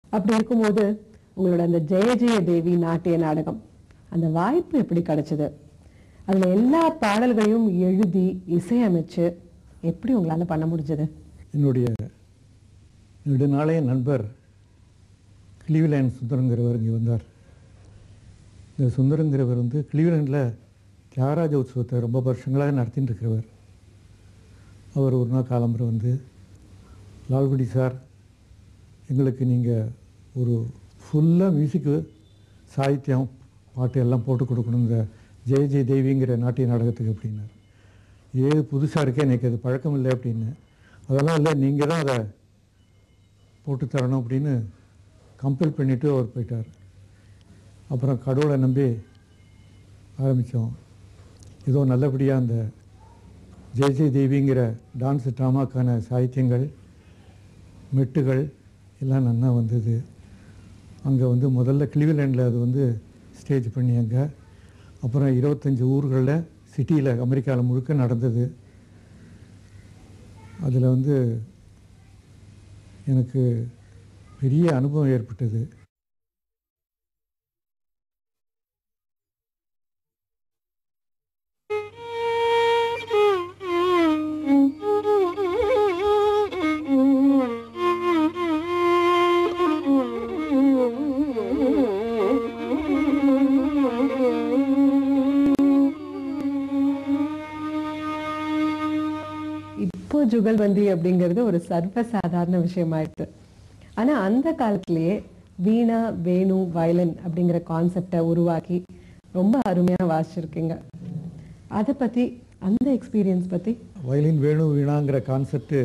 அப்படி இருக்கும்போது உங்களோட அந்த ஜெய ஜெய தேவி நாட்டிய நாடகம் அந்த வாய்ப்பு எப்படி கிடைச்சது அதுல எல்லா பாடல்களையும் எழுதி இசையமைச்சு எப்படி உங்களால பண்ண முடிஞ்சது என்னுடைய நெடுநாளைய நண்பர் கிளீவ்லேண்ட் சுந்தரங்கிறவர் இங்கே வந்தார் இந்த சுந்தரங்கிறவர் வந்து கிளீவ்லேண்டில் தியாகராஜ உற்சவத்தை ரொம்ப வருஷங்களாக நடத்திட்டு இருக்கிறவர் அவர் ஒரு நாள் காலம்புரை வந்து லால்குடி சார் எங்களுக்கு நீங்கள் ஒரு ஃபுல்லாக மியூசிக்கு சாகித்யம் பாட்டு எல்லாம் போட்டு கொடுக்கணும் இந்த ஜெய ஜெய தேவிங்கிற நாட்டிய நாடகத்துக்கு அப்படின்னார் ஏது புதுசாக இருக்கே எனக்கு அது பழக்கம் இல்லை அப்படின்னு அதெல்லாம் இல்லை நீங்கள் தான் அதை போட்டு தரணும் அப்படின்னு கம்பல் பண்ணிவிட்டு அவர் போயிட்டார் அப்புறம் கடவுளை நம்பி ஆரம்பித்தோம் ஏதோ நல்லபடியாக அந்த ஜெய ஜெய தேவிங்கிற டான்ஸ் ட்ராமாக்கான சாகித்யங்கள் மெட்டுகள் எல்லாம் நன்னா வந்தது அங்கே வந்து முதல்ல கிளிவ்லேண்டில் அது வந்து ஸ்டேஜ் பண்ணி அங்கே அப்புறம் இருபத்தஞ்சி ஊர்களில் சிட்டியில் அமெரிக்காவில் முழுக்க நடந்தது அதில் வந்து எனக்கு பெரிய அனுபவம் ஏற்பட்டது இப்போ ஜுகல்பந்தி அப்படிங்கிறது ஒரு சர்வசாதாரண விஷயமாயிட்டு ஆனா அந்த காலத்திலேயே வீணா வேணு வயலின் அப்படிங்கிற கான்செப்டை உருவாக்கி ரொம்ப அருமையா வாசிச்சிருக்கீங்க அதை பத்தி அந்த எக்ஸ்பீரியன்ஸ் பத்தி வயலின் வேணும் வீணாங்கிற கான்செப்ட்டு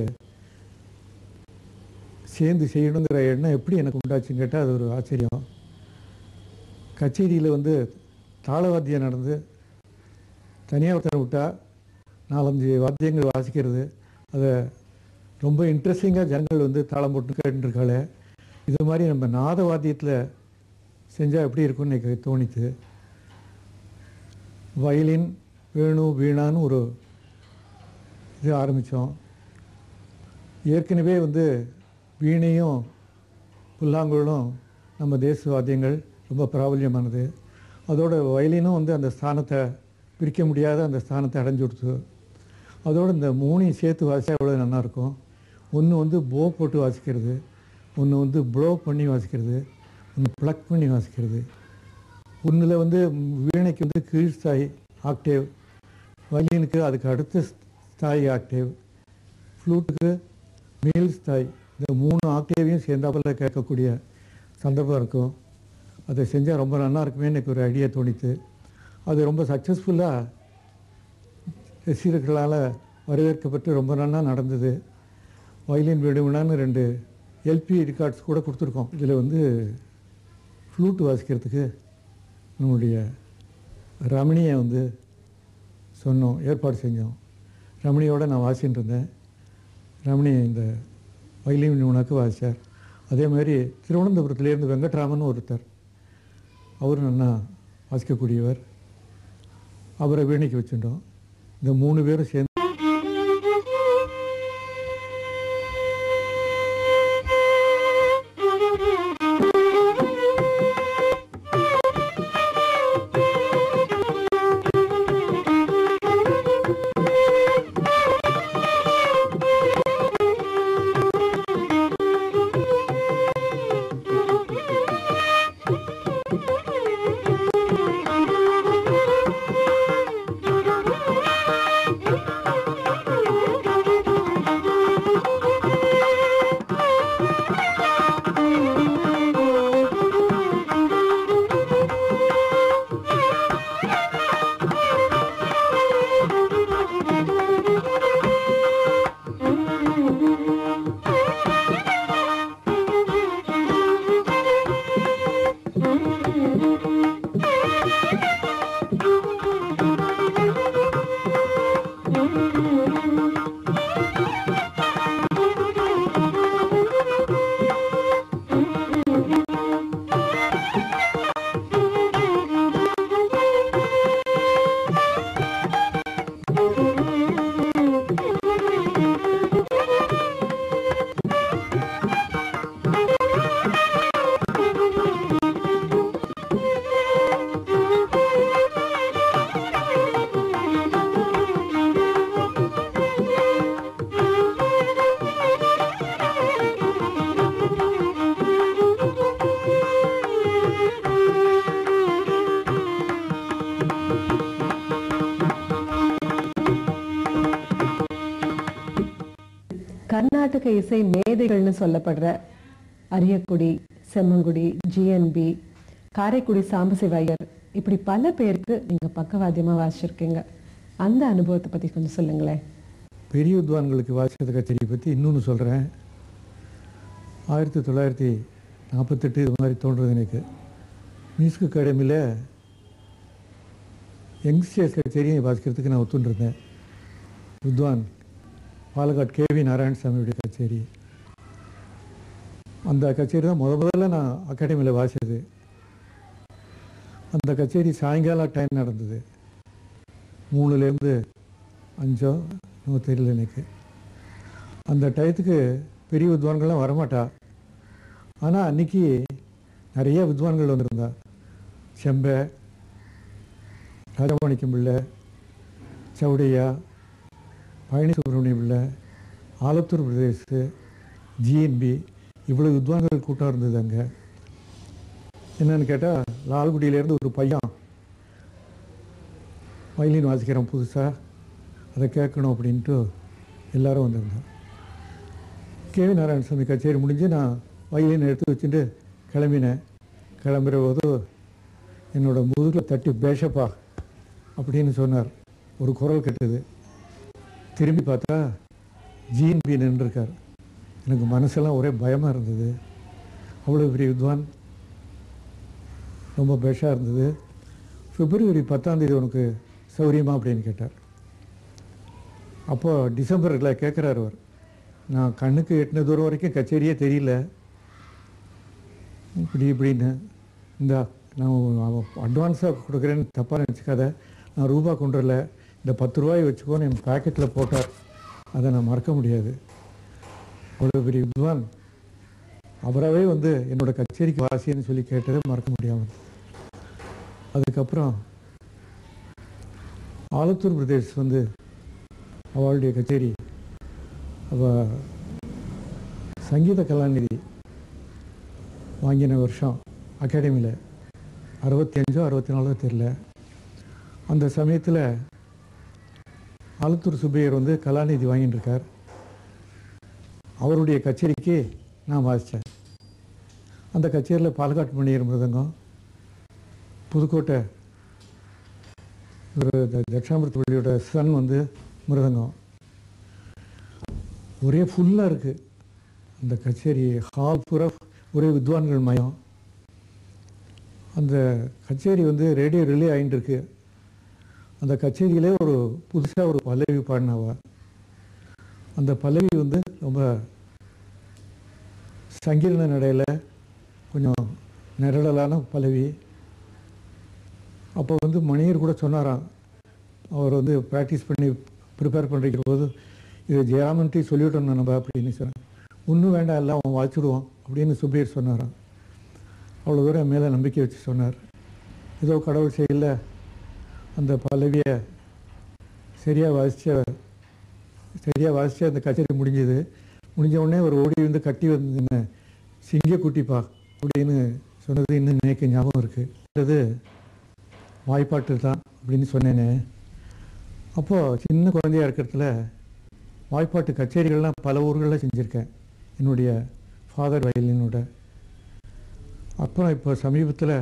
சேர்ந்து செய்யணுங்கிற எண்ணம் எப்படி எனக்கு உண்டாச்சுன்னு கேட்டால் அது ஒரு ஆச்சரியம் கச்சேரியில் வந்து தாளவாத்தியம் நடந்து தனியாக ஒருத்தரை விட்டா நாலஞ்சு வாத்தியங்கள் வாசிக்கிறது அதை ரொம்ப இன்ட்ரெஸ்டிங்காக ஜனங்கள் வந்து தாளம் போட்டு கேட்டுருக்காளே இது மாதிரி நம்ம நாத வாத்தியத்தில் செஞ்சால் எப்படி இருக்கும்னு எனக்கு தோணித்து வயலின் வேணு வீணான்னு ஒரு இது ஆரம்பித்தோம் ஏற்கனவே வந்து வீணையும் புல்லாங்குழலும் நம்ம தேச வாத்தியங்கள் ரொம்ப பிராபல்யமானது அதோட வயலினும் வந்து அந்த ஸ்தானத்தை பிரிக்க முடியாத அந்த ஸ்தானத்தை அடைஞ்சு கொடுத்து அதோட இந்த மூணையும் சேர்த்து வாசிச்சா எவ்வளோ நல்லாயிருக்கும் ஒன்று வந்து போ போட்டு வாசிக்கிறது ஒன்று வந்து ப்ளோ பண்ணி வாசிக்கிறது ஒன்று ப்ளக் பண்ணி வாசிக்கிறது ஒன்றில் வந்து வீணைக்கு வந்து கீழ் ஸ்தாய் ஆக்டேவ் வயலினுக்கு அதுக்கு அடுத்த ஸ்தாய் ஆக்டேவ் ஃப்ளூட்டுக்கு மேல் ஸ்தாய் இந்த மூணு ஆக்டேவையும் சேர்ந்தாப்புல கேட்கக்கூடிய சந்தர்ப்பம் இருக்கும் அதை செஞ்சால் ரொம்ப நல்லா இருக்குமே எனக்கு ஒரு ஐடியா தோணித்து அது ரொம்ப சக்ஸஸ்ஃபுல்லாக ரசிகர்களால் வரவேற்கப்பட்டு ரொம்ப நல்லா நடந்தது வயலின் விடுவினான்னு ரெண்டு எல்பி ரெக்கார்ட்ஸ் கூட கொடுத்துருக்கோம் இதில் வந்து ஃப்ளூட் வாசிக்கிறதுக்கு நம்முடைய ரமணியை வந்து சொன்னோம் ஏற்பாடு செஞ்சோம் ரமணியோடு நான் வாசின்னு இருந்தேன் ரமணி இந்த வயலின் உனக்கு வாசித்தார் அதே மாதிரி திருவனந்தபுரத்துலேருந்து வெங்கட்ராமன் ஒருத்தர் அவர் நல்லா வாசிக்கக்கூடியவர் அவரை வீணைக்கு வச்சுட்டோம் இந்த மூணு பேரும் சேர்ந்து Thank you. கர்நாடக இசை மேதைகள்னு சொல்லப்படுற அரியக்குடி செம்மங்குடி ஜிஎன்பி காரைக்குடி சாம்பசிவாயர் இப்படி பல பேருக்கு நீங்க பக்கவாத்தியமா வாசிச்சிருக்கீங்க அந்த அனுபவத்தை பத்தி கொஞ்சம் சொல்லுங்களேன் பெரிய வித்வான்களுக்கு வாசித்த கச்சேரி பற்றி இன்னொன்று சொல்கிறேன் ஆயிரத்தி தொள்ளாயிரத்தி நாற்பத்தெட்டு இது மாதிரி தோன்றுறது எனக்கு மியூசிக் அகாடமியில் யங்ஸ்டர்ஸ் கச்சேரியை வாசிக்கிறதுக்கு நான் ஒத்துண்டிருந்தேன் வித்வான் பாலக்காட் கேவி நாராயணசாமியுடைய கச்சேரி அந்த கச்சேரி தான் முத முதல்ல நான் அகாடமியில் வாசிச்சது அந்த கச்சேரி சாயங்காலம் டைம் நடந்தது மூணுலேருந்து அஞ்சோ நம்ம தெரியல எனக்கு அந்த டயத்துக்கு பெரிய வித்வான்கள்லாம் வரமாட்டா ஆனால் அன்னைக்கு நிறைய வித்வான்கள் வந்திருந்தா செம்பை ராஜமாணிக்கம் பிள்ளை சவுடையா பழனி சுப்பிரமணிய பிள்ளை ஆலத்தூர் பிரதேசு ஜிஎன்பி இவ்வளோ வித்வான்கள் கூட்டம் இருந்தது அங்கே என்னன்னு கேட்டால் லால்குடியிலேருந்து ஒரு பையன் வயலின் வாசிக்கிறோம் புதுசாக அதை கேட்கணும் அப்படின்ட்டு எல்லாரும் வந்திருந்தோம் கேவி நாராயணசாமி கச்சேரி முடிஞ்சு நான் வயலின் எடுத்து வச்சுட்டு கிளம்பினேன் கிளம்புற போது என்னோட முதுகில் தட்டி பேஷப்பா அப்படின்னு சொன்னார் ஒரு குரல் கட்டுது திரும்பி பார்த்தா ஜிஎன்பி நின்றுருக்கார் எனக்கு மனசெல்லாம் ஒரே பயமாக இருந்தது அவ்வளோ பெரிய வித்வான் ரொம்ப பெஷாக இருந்தது பிப்ரவரி பத்தாம் தேதி உனக்கு சௌரியமா அப்படின்னு கேட்டார் அப்போ டிசம்பரில் கேட்குறாரு அவர் நான் கண்ணுக்கு எட்டின தூரம் வரைக்கும் கச்சேரியே தெரியல இப்படி இப்படின்னு இந்த நான் அட்வான்ஸாக கொடுக்குறேன்னு தப்பாக நினச்சிக்காத நான் ரூபா கொண்டு வரல இந்த பத்து ரூபாய் வச்சுக்கோன்னு என் பாக்கெட்டில் போட்டார் அதை நான் மறக்க முடியாது அவ்வளோ பெரிய வித்வான் அவராகவே வந்து என்னோட கச்சேரிக்கு வாசின்னு சொல்லி கேட்டதை மறக்க முடியாமல் அதுக்கப்புறம் ஆலத்தூர் பிரதேஷ் வந்து அவளுடைய கச்சேரி அவ சங்கீத கலாநிதி வாங்கின வருஷம் அகாடமியில் அறுபத்தி அஞ்சோ அறுபத்தி நாலோ தெரில அந்த சமயத்தில் ஆலத்தூர் சுப்பையர் வந்து கலாநிதி வாங்கிட்டு இருக்கார் அவருடைய கச்சேரிக்கு நான் வாசித்தேன் அந்த கச்சேரியில் பாலக்காட்டு மணியர் மிருதங்கம் புதுக்கோட்டை ஒரு த- தட்சிணாமூர்த்தி பள்ளியோட சன் வந்து மிருதங்கம் ஒரே ஃபுல்லாக இருக்குது அந்த கச்சேரி ஹால் பூரா ஒரே வித்வான்கள் மயம் அந்த கச்சேரி வந்து ரேடியோ ரிலே ஆகிட்டு இருக்கு அந்த கச்சேரியிலே ஒரு புதுசாக ஒரு பல்லவி பாடினாவா அந்த பல்லவி வந்து ரொம்ப சங்கீர்ண நடையில் கொஞ்சம் நிரடலான பல்லவி அப்போ வந்து மணியர் கூட சொன்னாராம் அவர் வந்து ப்ராக்டிஸ் பண்ணி ப்ரிப்பேர் பண்ணிக்கிற போது இது ஜெயாமன்ட்டி சொல்லிவிட்டோம் நம்ம அப்படின்னு சொன்னேன் ஒன்றும் வேண்டாம் எல்லாம் அவன் வாய்ச்சிடுவான் அப்படின்னு சுபீர் சொன்னாராம் அவ்வளோ தூரம் என் மேலே நம்பிக்கை வச்சு சொன்னார் ஏதோ கடவுள் செயலில் அந்த பல்லவியை சரியாக வாசித்த சரியாக வாசித்து அந்த கச்சேரி முடிஞ்சது முடிஞ்ச உடனே ஒரு ஓடி வந்து கட்டி வந்து என்ன சிங்க குட்டிப்பா அப்படின்னு சொன்னது இன்னும் நினைக்க ஞாபகம் இருக்குது அது வாய்ப்பாட்டு தான் அப்படின்னு சொன்னேனே அப்போது சின்ன குழந்தையா இருக்கிறதுல வாய்ப்பாட்டு கச்சேரிகள்லாம் பல ஊர்களில் செஞ்சுருக்கேன் என்னுடைய ஃபாதர் வயலினோட அப்புறம் இப்போ சமீபத்தில்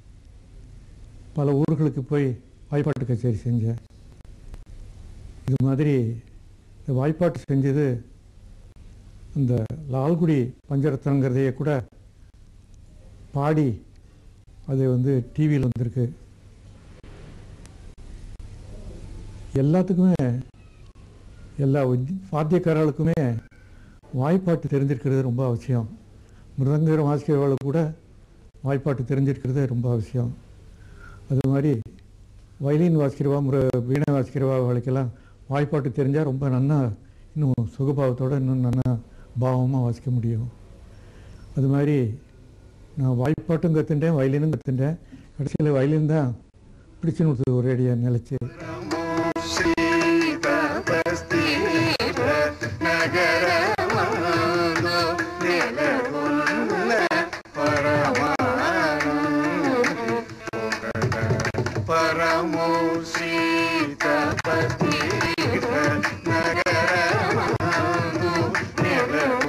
பல ஊர்களுக்கு போய் வாய்ப்பாட்டு கச்சேரி செஞ்சேன் இது மாதிரி இந்த வாய்ப்பாட்டு செஞ்சது அந்த லால்குடி பஞ்சரத்னங்கிறதையே கூட பாடி அது வந்து டிவியில் வந்திருக்கு எல்லாத்துக்குமே எல்லா உத்- வாத்தியக்காரர்களுக்குமே வாய்ப்பாட்டு தெரிஞ்சிருக்கிறது ரொம்ப அவசியம் மிருதங்கரம் வாசிக்கிறவர்களுக்கு கூட வாய்ப்பாட்டு தெரிஞ்சிருக்கிறது ரொம்ப அவசியம் அது மாதிரி வயலின் வாசிக்கிறவா முற வீணை வாசிக்கிறவா அவளுக்கெல்லாம் வாய்ப்பாட்டு தெரிஞ்சால் ரொம்ப நன்னா இன்னும் சுகபாவத்தோட இன்னும் நன்னா பாவமாக வாசிக்க முடியும் அது மாதிரி நான் வாய்ப்பாட்டும் கற்றுட்டேன் வயலினும் கற்றுட்டேன் கடைசியில் வயலின் தான் பிடிச்சுன்னு கொடுத்தது ஒரேடியாக நிலச்சி பரமோஷித நகரமானு நிலவு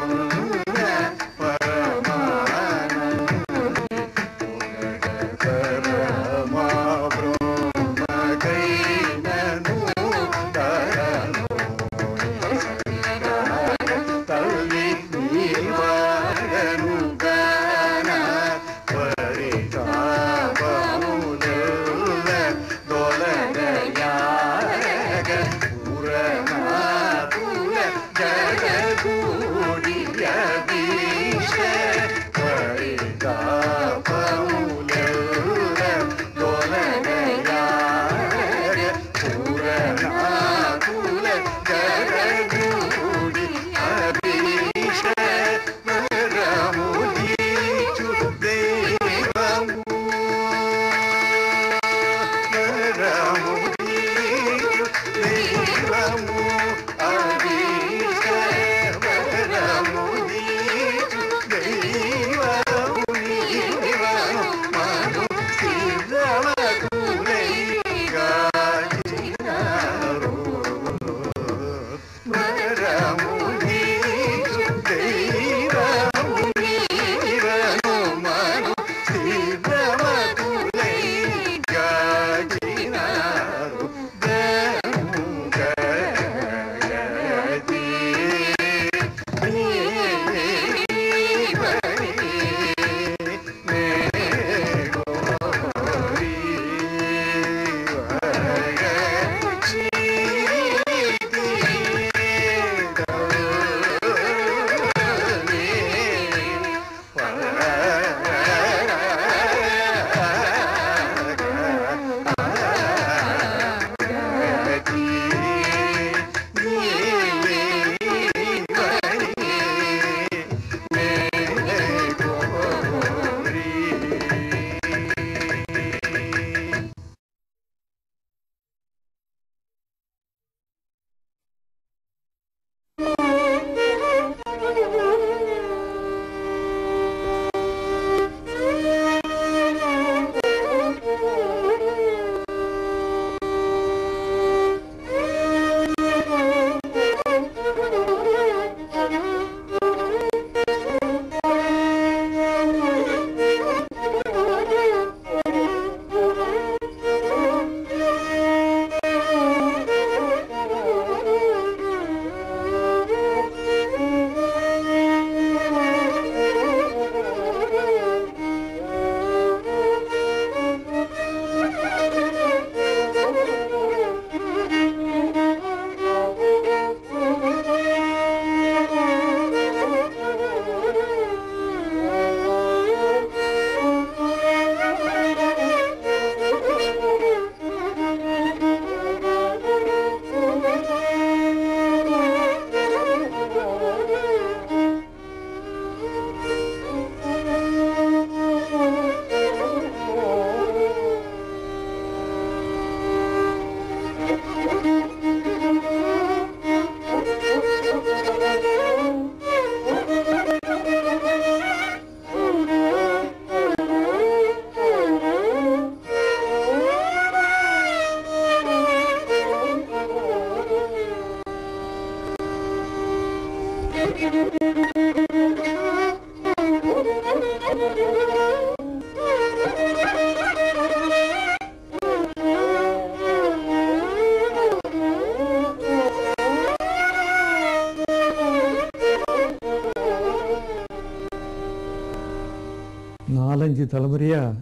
நாலஞ்சு தலைமுறையாக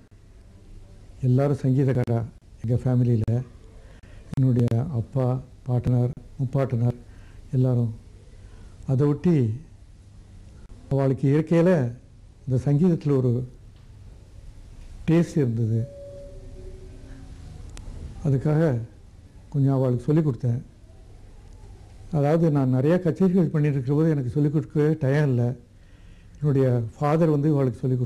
எல்லாரும் சங்கீதக்காரா எங்கள் ஃபேமிலியில் என்னுடைய அப்பா பாட்டனார் முப்பாட்டனார் எல்லாரும் அதை ஒட்டி அவளுக்கு இயற்கையில் இந்த சங்கீதத்தில் ஒரு டேஸ்ட் இருந்தது அதுக்காக கொஞ்சம் அவளுக்கு சொல்லிக் கொடுத்தேன் அதாவது நான் நிறையா கச்சேரிகள் பண்ணிட்டு இருக்கிற போது எனக்கு சொல்லிக் கொடுக்கவே டயம் இல்லை என்னுடைய ஃபாதர் வந்து இவளுக்கு சொல்லிக் கொடுத்தாரு